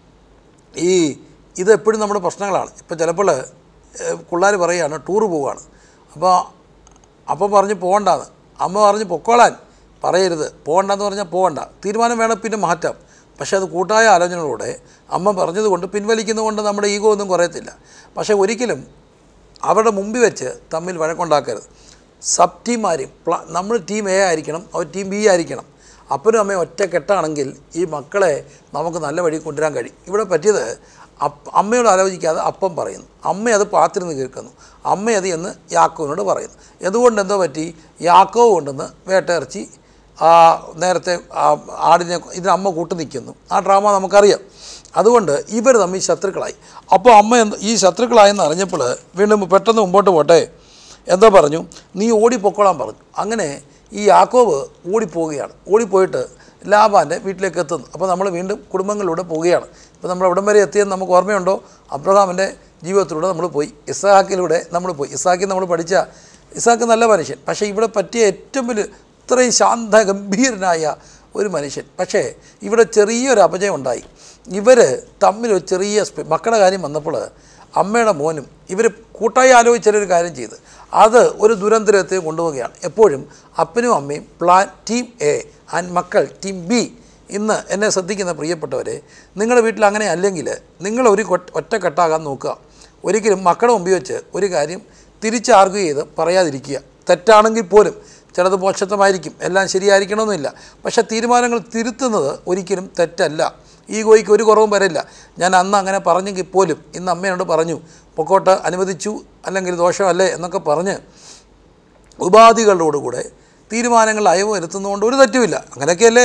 ഈ ഇത് എപ്പോഴും നമ്മുടെ പ്രശ്നങ്ങളാണ് ഇപ്പോൾ ചിലപ്പോൾ പിള്ളേർ പറയുകയാണ് ടൂറ് പോവുകയാണ് അപ്പോൾ അപ്പം പറഞ്ഞ് പോകണ്ടാന്ന് അമ്മ പറഞ്ഞ് പൊക്കോളാൻ പറയരുത് പോകണ്ടെന്ന് പറഞ്ഞാൽ പോകണ്ട തീരുമാനം വേണം പിന്നെ മാറ്റാം പക്ഷേ അത് കൂട്ടായ ആലോചനകളോടെ അമ്മ പറഞ്ഞതുകൊണ്ട് പിൻവലിക്കുന്നതുകൊണ്ട് നമ്മുടെ ഈഗോ ഒന്നും കുറയത്തില്ല പക്ഷേ ഒരിക്കലും അവരുടെ മുമ്പിൽ വെച്ച് തമ്മിൽ വഴക്കുണ്ടാക്കരുത് സബ് ടീമാരും പ്ല നമ്മൾ ടീം എ ആയിരിക്കണം അവർ ടീം ബി ആയിരിക്കണം അപ്പനും അമ്മയും ഒറ്റ കെട്ടാണെങ്കിൽ ഈ മക്കളെ നമുക്ക് നല്ല വഴി കൊണ്ടുവരാൻ കഴിയും ഇവിടെ പറ്റിയത് അപ്പ അമ്മയോട് ആലോചിക്കാതെ അപ്പം പറയുന്നു അമ്മ അത് പാത്തിരുന്ന് കേൾക്കുന്നു അമ്മ അത് എന്ന് യാക്കോവിനോട് പറയുന്നു എന്തുകൊണ്ട് എന്തോ പറ്റി യാക്കോവ് കൊണ്ടുവന്ന് വേട്ടയിറച്ചി ആ നേരത്തെ ആ ആടിനെ ഇതിന് അമ്മ കൂട്ടു നിൽക്കുന്നു ആ ഡ്രാമ നമുക്കറിയാം അതുകൊണ്ട് ഇവർ തമ്മിൽ ശത്രുക്കളായി അപ്പോൾ അമ്മ എന്ത് ഈ ശത്രുക്കളായെന്ന് അറിഞ്ഞപ്പോൾ വീണ്ടും പെട്ടെന്ന് മുമ്പോട്ട് പോട്ടെ എന്താ പറഞ്ഞു നീ ഓടിപ്പൊക്കോളാൻ പറഞ്ഞു അങ്ങനെ ഈ യാക്കോവ് ഓടിപ്പോവുകയാണ് ഓടിപ്പോയിട്ട് ലാബാൻ്റെ വീട്ടിലേക്ക് എത്തുന്നു അപ്പോൾ നമ്മൾ വീണ്ടും കുടുംബങ്ങളിലൂടെ പോവുകയാണ് ഇപ്പോൾ നമ്മൾ എവിടം വരെ എത്തിയെന്ന് നമുക്ക് ഓർമ്മയുണ്ടോ അബ്രഹാമിൻ്റെ ജീവിതത്തിലൂടെ നമ്മൾ പോയി ഇസാക്കിലൂടെ നമ്മൾ പോയി ഇസാക്കിൽ നമ്മൾ പഠിച്ച ഇസാക്ക് നല്ല മനുഷ്യൻ പക്ഷേ ഇവിടെ പറ്റിയ ഏറ്റവും വലിയ ഇത്രയും ശാന്ത ഗംഭീരനായ ഒരു മനുഷ്യൻ പക്ഷേ ഇവിടെ ചെറിയൊരു അപജയം ഉണ്ടായി ഇവർ തമ്മിൽ ഒരു ചെറിയ സ്പെ- മക്കളുടെ കാര്യം വന്നപ്പോൾ അമ്മയുടെ മോനും ഇവർ കൂട്ടായി ആലോചിച്ചൊരു കാര്യം ചെയ്ത് അത് ഒരു ദുരന്തരത്തെ കൊണ്ടുപോവുകയാണ് എപ്പോഴും അപ്പനും അമ്മയും പ്ലാൻ ടീം എ ആൻഡ് മക്കൾ ടീം ബി ഇന്ന് എന്നെ ശ്രദ്ധിക്കുന്ന പ്രിയപ്പെട്ടവരെ നിങ്ങളുടെ വീട്ടിൽ അങ്ങനെ അല്ലെങ്കിൽ നിങ്ങൾ ഒരു കൊ- ഒറ്റക്കെട്ടാകാൻ നോക്കുക ഒരിക്കലും മക്കളുടെ മുമ്പിൽ വെച്ച് ഒരു കാര്യം തിരിച്ച് ആർഗ്യൂ ചെയ്ത് പറയാതിരിക്കുക തെറ്റാണെങ്കിൽ പോലും ചിലത് പോഷത്വമായിരിക്കും എല്ലാം ശരിയായിരിക്കണമെന്നില്ല പക്ഷേ തീരുമാനങ്ങൾ തിരുത്തുന്നത് ഒരിക്കലും തെറ്റല്ല ഈഗോയ്ക്ക് ഒരു കുറവും വരില്ല ഞാൻ അന്ന് അങ്ങനെ പറഞ്ഞെങ്കിൽ പോലും ഇന്ന് അമ്മയോട് പറഞ്ഞു പൊക്കോട്ട് അനുവദിച്ചു അല്ലെങ്കിൽ ദോഷമല്ലേ എന്നൊക്കെ പറഞ്ഞ് ഉപാധികളോടുകൂടെ തീരുമാനങ്ങൾ അയവ് വരുത്തുന്നതുകൊണ്ട് ഒരു തെറ്റുമില്ല അങ്ങനെയൊക്കെയല്ലേ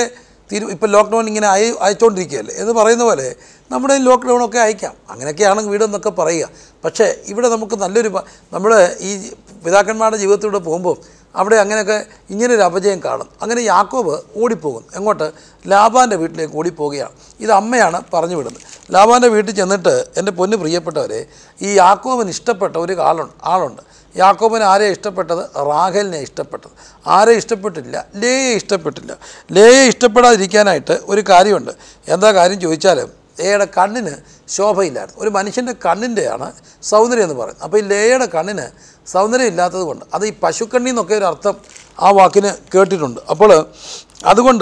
തിരു ഇപ്പോൾ ലോക്ക്ഡൗൺ ഇങ്ങനെ അയ അയച്ചുകൊണ്ടിരിക്കുകയല്ലേ എന്ന് പറയുന്ന പോലെ നമ്മുടെ ലോക്ക്ഡൗണൊക്കെ അയക്കാം അങ്ങനെയൊക്കെയാണ് വീടെന്നൊക്കെ പറയുക പക്ഷേ ഇവിടെ നമുക്ക് നല്ലൊരു നമ്മൾ ഈ പിതാക്കന്മാരുടെ ജീവിതത്തിലൂടെ പോകുമ്പോൾ അവിടെ അങ്ങനെയൊക്കെ ഇങ്ങനൊരു അപജയം കാണും അങ്ങനെ യാക്കോബ് ഓടിപ്പോകും എങ്ങോട്ട് ലാബാൻ്റെ വീട്ടിലേക്ക് ഓടിപ്പോവുകയാണ് ഇത് അമ്മയാണ് പറഞ്ഞു വിടുന്നത് ലാബാൻ്റെ വീട്ടിൽ ചെന്നിട്ട് എൻ്റെ പൊന്ന് പ്രിയപ്പെട്ടവരെ ഈ യാക്കോബിന് ഇഷ്ടപ്പെട്ട ഒരു ആളുണ്ട് ആളുണ്ട് യാക്കോബിന് ആരെ ഇഷ്ടപ്പെട്ടത് റാഹലിനെ ഇഷ്ടപ്പെട്ടത് ആരെ ഇഷ്ടപ്പെട്ടില്ല ലേയെ ഇഷ്ടപ്പെട്ടില്ല ലേയെ ഇഷ്ടപ്പെടാതിരിക്കാനായിട്ട് ഒരു കാര്യമുണ്ട് എന്താ കാര്യം ചോദിച്ചാൽ ലേയുടെ കണ്ണിന് ശോഭയില്ലായിരുന്നു ഒരു മനുഷ്യൻ്റെ കണ്ണിൻ്റെയാണ് സൗന്ദര്യം എന്ന് പറയുന്നത് അപ്പോൾ ഈ ലേയുടെ കണ്ണിന് സൗന്ദര്യം ഇല്ലാത്തത് കൊണ്ട് അത് ഈ പശുക്കണ്ണി എന്നൊക്കെ ഒരു അർത്ഥം ആ വാക്കിന് കേട്ടിട്ടുണ്ട് അപ്പോൾ അതുകൊണ്ട്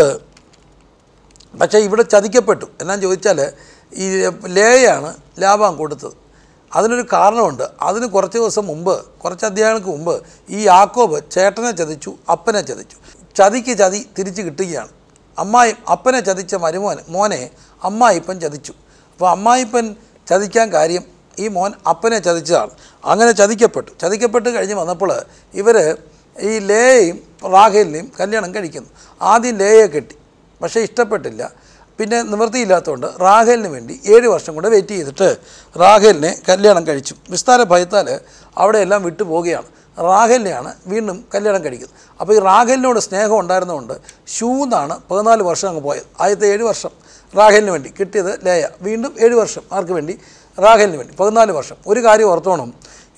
പക്ഷേ ഇവിടെ ചതിക്കപ്പെട്ടു എന്നാന്ന് ചോദിച്ചാൽ ഈ ലേയാണ് ലാഭം കൊടുത്തത് അതിനൊരു കാരണമുണ്ട് അതിന് കുറച്ച് ദിവസം മുമ്പ് കുറച്ച് അധ്യായങ്ങൾക്ക് മുമ്പ് ഈ യാക്കോബ് ചേട്ടനെ ചതിച്ചു അപ്പനെ ചതിച്ചു ചതിക്ക് ചതി തിരിച്ച് കിട്ടുകയാണ് അമ്മായി അപ്പനെ ചതിച്ച മരുമോൻ മോനെ അമ്മായിപ്പൻ ചതിച്ചു അപ്പോൾ അമ്മായിപ്പൻ ചതിക്കാൻ കാര്യം ഈ മോൻ അപ്പനെ ചതിച്ചതാണ് അങ്ങനെ ചതിക്കപ്പെട്ടു ചതിക്കപ്പെട്ട് കഴിഞ്ഞ് വന്നപ്പോൾ ഇവർ ഈ ലേയെയും റാഖേലിനെയും കല്യാണം കഴിക്കുന്നു ആദ്യം ലേയെ കെട്ടി പക്ഷേ ഇഷ്ടപ്പെട്ടില്ല പിന്നെ നിവൃത്തിയില്ലാത്തതുകൊണ്ട് റാഖേലിന് വേണ്ടി ഏഴ് വർഷം കൂടെ വെയിറ്റ് ചെയ്തിട്ട് റാഖേലിനെ കല്യാണം കഴിച്ചു വിസ്താര ഭയത്താൽ അവിടെയെല്ലാം വിട്ടു പോവുകയാണ് റാഖേലിനെയാണ് വീണ്ടും കല്യാണം കഴിക്കുന്നത് അപ്പോൾ ഈ റാഖേലിനോട് സ്നേഹം ഉണ്ടായിരുന്നതുകൊണ്ട് ഷൂ എന്നാണ് പതിനാല് വർഷം അങ്ങ് പോയത് ആദ്യത്തെ ഏഴ് വർഷം റാഖേലിന് വേണ്ടി കിട്ടിയത് ലേയ വീണ്ടും ഏഴ് വർഷം ആർക്ക് വേണ്ടി റാഖേലിന് വേണ്ടി പതിനാല് വർഷം ഒരു കാര്യം ഓർത്തോണം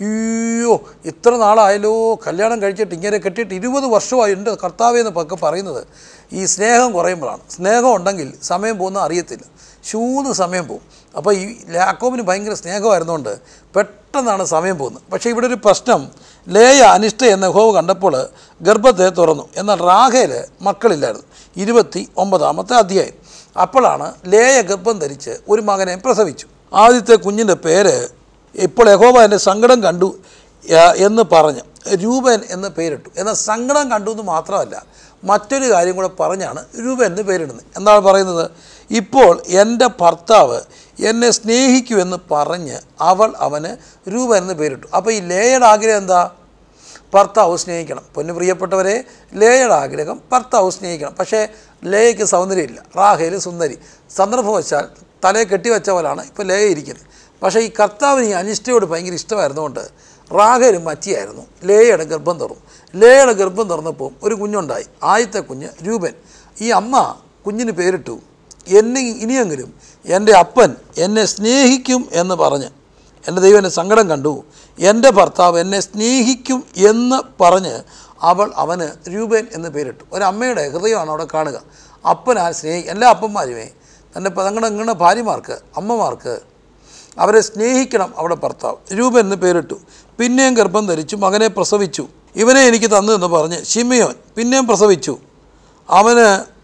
അയ്യോ ഇത്ര നാളായല്ലോ കല്യാണം കഴിച്ചിട്ട് ഇങ്ങനെ കെട്ടിയിട്ട് ഇരുപത് വർഷമായി എൻ്റെ കർത്താവേ എന്ന് പക്കെ പറയുന്നത് ഈ സ്നേഹം കുറയുമ്പോഴാണ് സ്നേഹം ഉണ്ടെങ്കിൽ സമയം പോകുന്ന അറിയത്തില്ല ശൂന്ന് സമയം പോകും അപ്പോൾ ഈ ലാക്കോബിന് ഭയങ്കര സ്നേഹമായിരുന്നുകൊണ്ട് പെട്ടെന്നാണ് സമയം പോകുന്നത് പക്ഷേ ഇവിടെ ഒരു പ്രശ്നം ലേയ അനിഷ്ട എന്ന ഹോവ് കണ്ടപ്പോൾ ഗർഭത്തെ തുറന്നു എന്നാൽ റാഖേൽ മക്കളില്ലായിരുന്നു ഇരുപത്തി ഒമ്പതാമത്തെ അധ്യായം അപ്പോഴാണ് ലേയ ഗർഭം ധരിച്ച് ഒരു മകനെ പ്രസവിച്ചു ആദ്യത്തെ കുഞ്ഞിൻ്റെ പേര് ഇപ്പോൾ യഹോവ എൻ്റെ സങ്കടം കണ്ടു ആ, എന്ന് പറഞ്ഞ് രൂപൻ എന്ന് പേരിട്ടു എന്നാൽ സങ്കടം കണ്ടു എന്ന് മാത്രമല്ല മറ്റൊരു കാര്യം കൂടെ പറഞ്ഞാണ് രൂപൻ എന്ന് പേരിടുന്നത് എന്താണ് പറയുന്നത് ഇപ്പോൾ എൻ്റെ ഭർത്താവ് എന്നെ സ്നേഹിക്കുമെന്ന് പറഞ്ഞ് അവൾ അവന് രൂപൻ എന്ന് പേരിട്ടു അപ്പോൾ ഈ ലേയുടെ ആഗ്രഹം എന്താ ഭർത്താവ് സ്നേഹിക്കണം പൊന്നു പ്രിയപ്പെട്ടവരെ ലേയുടെ ആഗ്രഹം ഭർത്താവ് സ്നേഹിക്കണം പക്ഷേ ലേയ്ക്ക് സൗന്ദര്യമില്ല റാഹേൽ സുന്ദരി സന്ദർഭവശാൽ തലയെ കെട്ടിവെച്ചവരാണ് ഇപ്പോൾ ലേയ ഇരിക്കുന്നത് പക്ഷേ ഈ കർത്താവിന് ഈ അനിഷ്ടയോട് ഭയങ്കര ഇഷ്ടമായിരുന്നുകൊണ്ട് റാഹേലും മച്ചിയായിരുന്നു ലേയുടെ ഗർഭം തുറന്നു ലേയുടെ ഗർഭം തുറന്നപ്പോൾ ഒരു കുഞ്ഞുണ്ടായി ആദ്യത്തെ കുഞ്ഞ് രൂപൻ ഈ അമ്മ കുഞ്ഞിന് പേരിട്ടു എന്നെ ഇനിയെങ്കിലും എൻ്റെ അപ്പൻ എന്നെ സ്നേഹിക്കും എന്ന് പറഞ്ഞ് എൻ്റെ ദൈവം എൻ്റെ സങ്കടം കണ്ടു എൻ്റെ ഭർത്താവ് എന്നെ സ്നേഹിക്കും എന്ന് പറഞ്ഞ് അവൾ അവന് രൂപൻ എന്ന് പേരിട്ടു ഒരമ്മയുടെ ഹൃദയമാണ് അവിടെ കാണുക അപ്പനാ സ്നേഹി എല്ലാ അപ്പന്മാരുമേ തൻ്റെ തങ്ങളുടെ ഇങ്ങനെ ഭാര്യമാർക്ക് അമ്മമാർക്ക് അവരെ സ്നേഹിക്കണം അവിടെ ഭർത്താവ് രൂപൻ എന്ന് പേരിട്ടു പിന്നെയും ഗർഭം ധരിച്ചു മകനെ പ്രസവിച്ചു ഇവനെ എനിക്ക് തന്നു എന്ന് പറഞ്ഞ് ഷിമിയോൻ പിന്നെയും പ്രസവിച്ചു അവന്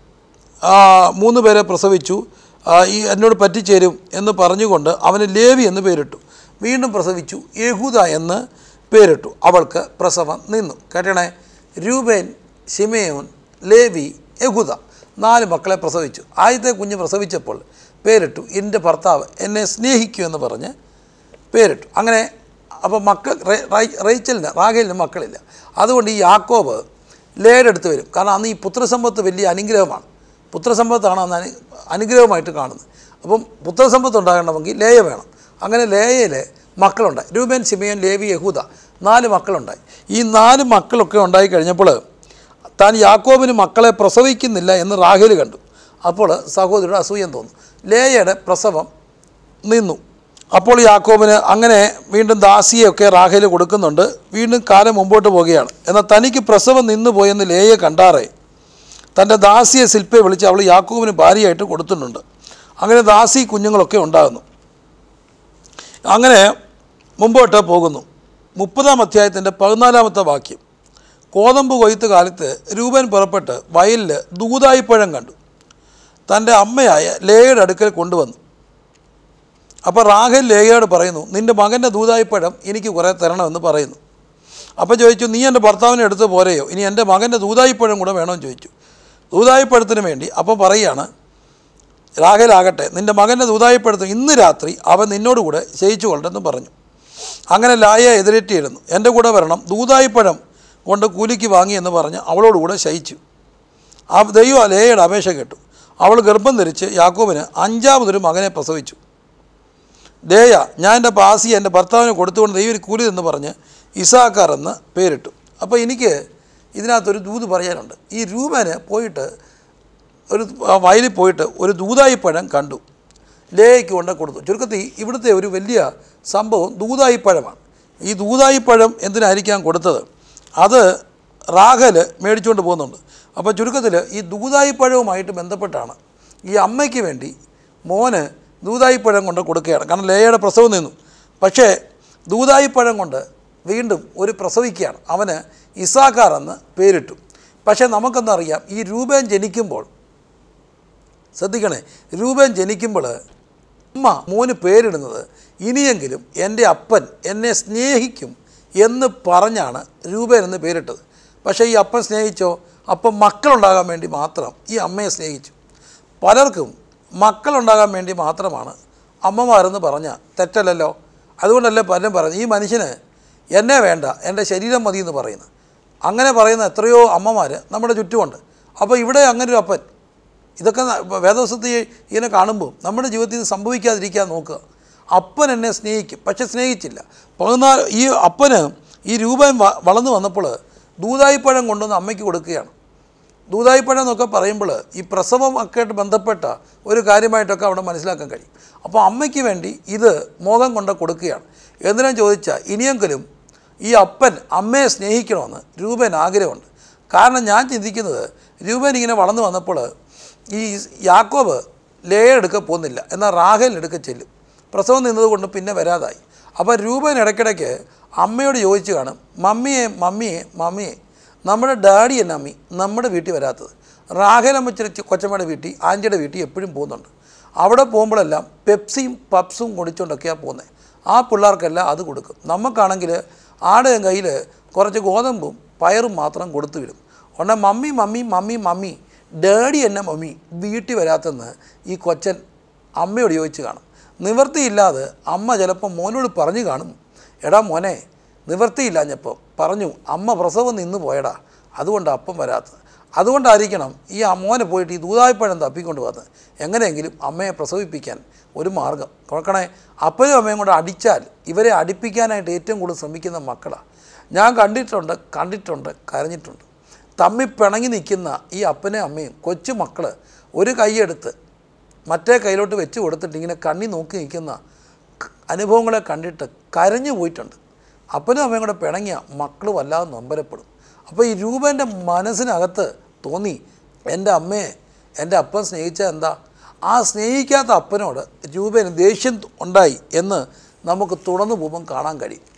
ആ, മൂന്ന് പേരെ പ്രസവിച്ചു ആ, ഈ എന്നോട് പറ്റിച്ചേരും എന്ന് പറഞ്ഞുകൊണ്ട് അവന് ലേവി എന്ന് പേരിട്ടു വീണ്ടും പ്രസവിച്ചു യഹൂദ എന്ന് പേരിട്ടു അവൾക്ക് പ്രസവം നിന്നു കേട്ടണേ രൂപേൻ ഷിമയോൻ ലേവി യഹൂദ നാല് മക്കളെ പ്രസവിച്ചു ആദ്യത്തെ കുഞ്ഞ് പ്രസവിച്ചപ്പോൾ പേരിട്ടു എൻ്റെ ഭർത്താവ് എന്നെ സ്നേഹിക്കൂ എന്ന് പറഞ്ഞ് പേരിട്ടു അങ്ങനെ അപ്പോൾ മക്കൾ റേ- റൈ- റേച്ചലിന് റാഗേലിന് മക്കളില്ല അതുകൊണ്ട് ഈ യാക്കോബ് ലേയുടെ അടുത്ത് വരും കാരണം അന്ന് ഈ പുത്രസമ്പത്ത് വലിയ അനുഗ്രഹമാണ് പുത്രസമ്പത്താണ് അന്ന് അനു അനുഗ്രഹമായിട്ട് കാണുന്നത് അപ്പം പുത്രസമ്പത്ത് ഉണ്ടാകണമെങ്കിൽ ലേയ വേണം അങ്ങനെ ലേയയിൽ മക്കളുണ്ടായി രൂപൻ സിമിയൻ ലേവി യഹൂദ നാല് മക്കളുണ്ടായി ഈ നാല് മക്കളൊക്കെ ഉണ്ടായി കഴിഞ്ഞപ്പോൾ താൻ യാക്കോബിന് മക്കളെ പ്രസവിക്കുന്നില്ല എന്ന് റാഹേൽ കണ്ടു അപ്പോൾ സഹോദരിയുടെ അസൂയം തോന്നുന്നു ലേയയുടെ പ്രസവം നിന്നു അപ്പോൾ യാക്കോബിന് അങ്ങനെ വീണ്ടും ദാസിയൊക്കെ റാഹേൽ കൊടുക്കുന്നുണ്ട് വീണ്ടും കാലം മുമ്പോട്ട് പോവുകയാണ് എന്നാൽ തനിക്ക് പ്രസവം നിന്നു പോയെന്ന് ലേയ കണ്ടാറേ തൻ്റെ ദാസിയെ ശില്പയെ വിളിച്ച് അവൾ യാക്കോബിന് ഭാര്യയായിട്ട് കൊടുത്തിട്ടുണ്ട് അങ്ങനെ ദാസി കുഞ്ഞുങ്ങളൊക്കെ ഉണ്ടാകുന്നു അങ്ങനെ മുമ്പോട്ട് പോകുന്നു മുപ്പതാം അധ്യായത്തിൻ്റെ പതിനാലാമത്തെ വാക്യം കോതമ്പ് കൊയ്ത്ത് കാലത്ത് രൂപൻ പുറപ്പെട്ട് വയലിൽ ദൂതായിപ്പഴം കണ്ടു തൻ്റെ അമ്മയായ ലേയുടെ അടുക്കൽ കൊണ്ടുവന്നു അപ്പോൾ റാഹേൽ ലേയയോട് പറയുന്നു നിൻ്റെ മകൻ്റെ ദൂതായിപ്പഴം എനിക്ക് കുറേ തരണമെന്ന് പറയുന്നു അപ്പോൾ ചോദിച്ചു നീ എൻ്റെ ഭർത്താവിനെ എടുത്ത് പോരെയോ ഇനി എൻ്റെ മകൻ്റെ ദൂതായിപ്പഴം കൂടെ വേണമെന്ന് ചോദിച്ചു ദൂതായിപ്പഴത്തിന് വേണ്ടി അപ്പോൾ പറയുകയാണ് രാഹേലാകട്ടെ നിൻ്റെ മകൻ്റെ ദൂതായിപ്പഴത്തിന് ഇന്ന് രാത്രി അവൻ നിന്നോടുകൂടെ ശയിച്ചു കൊണ്ടെന്ന് പറഞ്ഞു അങ്ങനെ ലായ എതിരേറ്റിയിരുന്നു എൻ്റെ കൂടെ വരണം ദൂതായിപ്പഴം കൊണ്ട് കൂലിക്ക് വാങ്ങി എന്ന് പറഞ്ഞ് അവളോടുകൂടെ ശയിച്ചു ആ ദൈവം ലേയുടെ അപേക്ഷ കേട്ടു അവൾ ഗർഭം ധരിച്ച് യാക്കോബിന് അഞ്ചാമതൊരു മകനെ പ്രസവിച്ചു ലേയ ഞാൻ എൻ്റെ പാസി എൻ്റെ ഭർത്താവിന് കൊടുത്തുകൊണ്ട് ദൈവം കൂലി എന്ന് പറഞ്ഞ് ഇസാക്കാർ എന്ന് പേരിട്ടു അപ്പോൾ എനിക്ക് ഇതിനകത്തൊരു ദൂത് പറയാനുണ്ട് ഈ രൂപന് പോയിട്ട് ഒരു വയലിൽ പോയിട്ട് ഒരു ദൂതായി പഴം കണ്ടു ലേയ്ക്ക് കൊണ്ട് കൊടുത്തു ചുരുക്കത്തിൽ ഇവിടുത്തെ ഒരു വലിയ സംഭവം ദൂതായി പഴമാണ് ഈ ദൂതായി പഴം എന്തിനായിരിക്കാം കൊടുത്തത് അത് റാഹൽ മേടിച്ചുകൊണ്ട് പോകുന്നുണ്ട് അപ്പോൾ ചുരുക്കത്തിൽ ഈ ദൂതായി പഴവുമായിട്ട് ബന്ധപ്പെട്ടാണ് ഈ അമ്മയ്ക്ക് വേണ്ടി മോന് ദൂതായി പഴം കൊണ്ട് കൊടുക്കുകയാണ് കാരണം ലേയുടെ പ്രസവം നിന്നു പക്ഷേ ദൂതായി പഴം കൊണ്ട് വീണ്ടും ഒരു പ്രസവിക്കുകയാണ് അവന് ഇസാക്കാർ എന്ന് പേരിട്ടു പക്ഷേ നമുക്കെന്നറിയാം ഈ രൂപേൻ ജനിക്കുമ്പോൾ ശ്രദ്ധിക്കണേ രൂപൻ ജനിക്കുമ്പോൾ അമ്മ മോന് പേരിടുന്നത് ഇനിയെങ്കിലും എൻ്റെ അപ്പൻ എന്നെ സ്നേഹിക്കും എന്ന് പറഞ്ഞാണ് രൂപൻ എന്ന് പേരിട്ടത് പക്ഷേ ഈ അപ്പൻ സ്നേഹിച്ചോ അപ്പം മക്കളുണ്ടാകാൻ വേണ്ടി മാത്രം ഈ അമ്മയെ സ്നേഹിച്ചു പലർക്കും മക്കളുണ്ടാകാൻ വേണ്ടി മാത്രമാണ് അമ്മമാരെന്ന് പറഞ്ഞ തെറ്റല്ലല്ലോ അതുകൊണ്ടല്ലേ പലരും പറയുന്നത് ഈ മനുഷ്യന് എന്നെ വേണ്ട എൻ്റെ ശരീരം മതി എന്ന് പറയുന്നത് അങ്ങനെ പറയുന്ന എത്രയോ അമ്മമാർ നമ്മുടെ ചുറ്റുമുണ്ട് അപ്പോൾ ഇവിടെ അങ്ങനെ ഒരു അപ്പൻ ഇതൊക്കെ ന- ഇപ്പൊ വേദവസത്തിൽ ഇങ്ങനെ കാണുമ്പോൾ നമ്മുടെ ജീവിതത്തിൽ ഇത് സംഭവിക്കാതിരിക്കാൻ നോക്കുക അപ്പൻ എന്നെ സ്നേഹിക്കും പക്ഷെ സ്നേഹിച്ചില്ല പതിനാല് ഈ അപ്പന് ഈ രൂപൻ വ- വളർന്നു വന്നപ്പോൾ ദൂതായിപ്പഴം കൊണ്ടുവന്ന് അമ്മയ്ക്ക് കൊടുക്കുകയാണ് ദൂതായിപ്പഴം എന്നൊക്കെ പറയുമ്പോൾ ഈ പ്രസവം ഒക്കെ ആയിട്ട് ബന്ധപ്പെട്ട ഒരു കാര്യമായിട്ടൊക്കെ അവിടെ മനസ്സിലാക്കാൻ കഴിയും അപ്പോൾ അമ്മയ്ക്ക് വേണ്ടി ഇത് മോഹം കൊണ്ട് കൊടുക്കുകയാണ് എന്തിനാ ചോദിച്ചാൽ ഇനിയെങ്കിലും ഈ അപ്പൻ അമ്മയെ സ്നേഹിക്കണമെന്ന് രൂപൻ ആഗ്രഹമുണ്ട് കാരണം ഞാൻ ചിന്തിക്കുന്നത് രൂപൻ ഇങ്ങനെ വളർന്നു വന്നപ്പോൾ ഈ യാക്കോബ് ലേയ എടുക്ക പോകുന്നില്ല എന്നാൽ റാഹേൽ എടുക്ക ചെല്ലും പ്രസവം നിന്നതുകൊണ്ട് പിന്നെ വരാതായി അപ്പോൾ രൂപൻ ഇടയ്ക്കിടയ്ക്ക് അമ്മയോട് ചോദിച്ചു കാണും മമ്മിയെ മമ്മിയെ മമ്മിയെ നമ്മുടെ ഡാഡി എന്നെ അമ്മി നമ്മുടെ വീട്ടിൽ വരാത്തത് റാഹേലമ്മ ചില കൊച്ചമ്മയുടെ വീട്ടിൽ ആൻറ്റിയുടെ വീട്ടിൽ എപ്പോഴും പോകുന്നുണ്ട് അവിടെ പോകുമ്പോഴെല്ലാം പെപ്സിയും പപ്സും കുടിച്ചുകൊണ്ടൊക്കെയാണ് പോകുന്നത് ആ പിള്ളേർക്കെല്ലാം അത് കൊടുക്കും നമുക്കാണെങ്കിൽ ആടെ കയ്യിൽ കുറച്ച് ഗോതമ്പും പയറും മാത്രം കൊടുത്തു വിടും ഉടനെ mummy mummy mummy mummy daddy എന്നെ മമ്മി വീട്ടിൽ വരാത്തെന്ന് ഈ കൊച്ചൻ അമ്മയോട് ചോദിച്ച് കാണും നിവൃത്തിയില്ലാതെ അമ്മ ചിലപ്പോൾ മോനോട് പറഞ്ഞു കാണും എടാ മോനെ നിവൃത്തിയില്ലാഞ്ഞപ്പോൾ പറഞ്ഞു അമ്മ പ്രസവം നിന്ന് പോയടാ അതുകൊണ്ട് അപ്പം വരാത്തത് അതുകൊണ്ടായിരിക്കണം ഈ ആ മോനെ പോയിട്ട് ഈ ദൂതായ്പഴം തപ്പിക്കൊണ്ട് വന്ന് എങ്ങനെയെങ്കിലും അമ്മയെ പ്രസവിപ്പിക്കാൻ ഒരു മാർഗം നോക്കണേ അപ്പനും അമ്മയും കൂടെ അടിച്ചാൽ ഇവരെ അടിപ്പിക്കാനായിട്ട് ഏറ്റവും കൂടുതൽ ശ്രമിക്കുന്ന മക്കളാണ് ഞാൻ കണ്ടിട്ടുണ്ട് കണ്ടിട്ടുണ്ട് കരഞ്ഞിട്ടുണ്ട് തമ്മി പിണങ്ങി നിൽക്കുന്ന ഈ അപ്പനും അമ്മയും കൊച്ചു മക്കൾ ഒരു കൈയെടുത്ത് മറ്റേ കയ്യിലോട്ട് വെച്ച് കൊടുത്തിട്ട് ഇങ്ങനെ കണ്ണി നോക്കി നിൽക്കുന്ന ക- അനുഭവങ്ങളെ കണ്ടിട്ട് കരഞ്ഞു പോയിട്ടുണ്ട് അപ്പനും അമ്മയും കൂടെ പിണങ്ങിയ മക്കൾ വല്ലാതെ നൊമ്പരപ്പെടും അപ്പോൾ ഈ രൂപൻ്റെ മനസ്സിനകത്ത് തോന്നി എൻ്റെ അമ്മയെ എൻ്റെ അപ്പൻ സ്നേഹിച്ചാൽ എന്താ ആ സ്നേഹിക്കാത്ത അപ്പനോട് രൂപന് ദേഷ്യം ഉണ്ടായി എന്ന് നമുക്ക് തുടർന്നു പോകുമ്പം കാണാൻ കഴിയും